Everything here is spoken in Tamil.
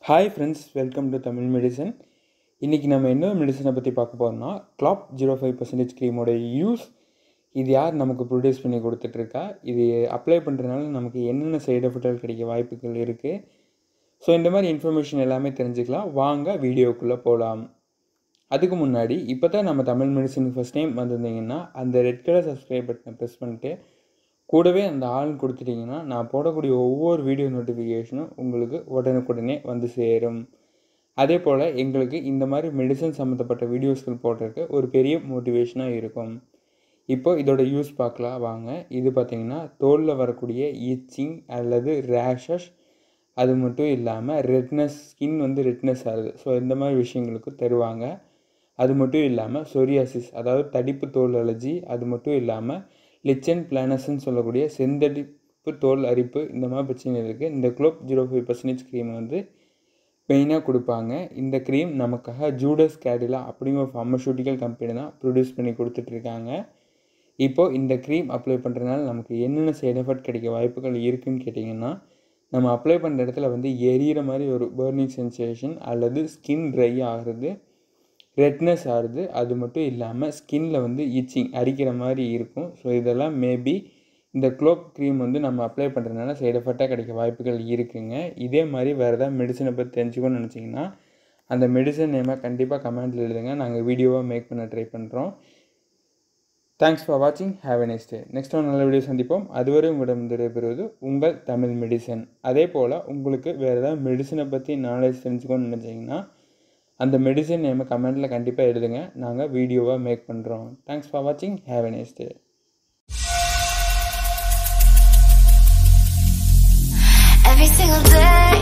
hi friends welcome to Tamil medicine இன்றைக்கி நம்ம என்ன மெடிசனை பற்றி பார்க்க போகிறோம்னா கிளாப் ஜீரோ ஃபைவ் பர்சன்டேஜ் க்ரீமோட யூஸ் இது யார் நமக்கு ப்ரொடியூஸ் பண்ணி கொடுத்துட்ருக்கா இது அப்ளை பண்ணுறதுனால நமக்கு என்னென்ன சைடு எஃபெக்ட்கள் கிடைக்க வாய்ப்புகள் இருக்குது ஸோ இந்த மாதிரி இன்ஃபர்மேஷன் எல்லாமே தெரிஞ்சுக்கலாம் வாங்க வீடியோக்குள்ளே போகலாம் அதுக்கு முன்னாடி இப்போ தான் நம்ம தமிழ் மெடிசனுக்கு ஃபஸ்ட் டைம் வந்திருந்தீங்கன்னா அந்த ரெட் கலர் சப்ஸ்கிரைப் பட்டனை ப்ரெஸ் பண்ணிட்டு கூடவே அந்த ஆள் கொடுத்துட்டிங்கன்னா நான் போடக்கூடிய ஒவ்வொரு வீடியோ நோட்டிஃபிகேஷனும் உங்களுக்கு உடனுக்குடனே வந்து சேரும் அதே போல் எங்களுக்கு இந்த மாதிரி மெடிசன் சம்மந்தப்பட்ட வீடியோஸ்கள் போடுறதுக்கு ஒரு பெரிய மோட்டிவேஷனாக இருக்கும் இப்போ இதோட யூஸ் பார்க்கலாம் வாங்க இது பார்த்திங்கன்னா தோலில் வரக்கூடிய ஈச்சிங் அல்லது ரேஷஸ் அது மட்டும் இல்லாமல் ரெட்னஸ் ஸ்கின் வந்து ரெட்னஸ் ஆகுது ஸோ இந்த மாதிரி விஷயங்களுக்கு தருவாங்க அது மட்டும் இல்லாமல் சொரியாசிஸ் அதாவது தடிப்பு தோல் அலர்ஜி அது மட்டும் இல்லாமல் லிச்சன் பிளானஸ்ன்னு சொல்லக்கூடிய செந்தடிப்பு தோல் அரிப்பு இந்த மாதிரி பிரச்சனை இருக்குது இந்த Clop zero five percentage cream வந்து மெயினாக கொடுப்பாங்க இந்த க்ரீம் நமக்காக ஜூடஸ் கேடிலா அப்படிங்கிற ஃபார்மசூட்டிக்கல் கம்பெனி தான் ப்ரொடியூஸ் பண்ணி கொடுத்துட்ருக்காங்க இப்போது இந்த க்ரீம் அப்ளை பண்ணுறதுனால நமக்கு என்னென்ன சைடு எஃபெக்ட் கிடைக்க வாய்ப்புகள் இருக்குதுன்னு கேட்டிங்கன்னா நம்ம அப்ளை பண்ணுற இடத்துல வந்து எரியிற மாதிரி ஒரு பேர்னிங் சென்சேஷன் அல்லது ஸ்கின் ட்ரை ஆகிறது ரெட்னஸ் ஆகுது அது மட்டும் இல்லாமல் ஸ்கின்ல வந்து ஈச்சிங் அரிக்கிற மாதிரி இருக்கும் ஸோ இதெல்லாம் மேபி இந்த க்ளோப் க்ரீம் வந்து நம்ம அப்ளை பண்ணுறதுனால சைடு எஃபெக்டாக கிடைக்க வாய்ப்புகள் இருக்குங்க இதே மாதிரி வேறு ஏதாவது மெடிசனை பற்றி தெரிஞ்சுக்கணும்னு நினச்சிங்கன்னா அந்த மெடிசன் நேமாக கண்டிப்பாக கமெண்ட்டில் எழுதுங்க நாங்கள் வீடியோவாக மேக் பண்ண ட்ரை பண்ணுறோம் தேங்க்ஸ் ஃபார் வாட்சிங் have a nice day next ஒரு நல்ல வீடியோ சந்திப்போம் அதுவரை உங்களிடம் விடைபெறுவது உங்கள் தமிழ் மெடிசன் அதே போல் உங்களுக்கு வேறு ஏதாவது மெடிசனை பற்றி நாலேஜ் தெரிஞ்சுக்கணும்னு நினச்சிங்கன்னா அந்த மெடிசன் நேமை கமெண்ட்டில் கண்டிப்பாக எழுதுங்க நாங்கள் வீடியோவாக மேக் பண்ணுறோம் தேங்க்ஸ் ஃபார் வாட்சிங் have a nice day Every single day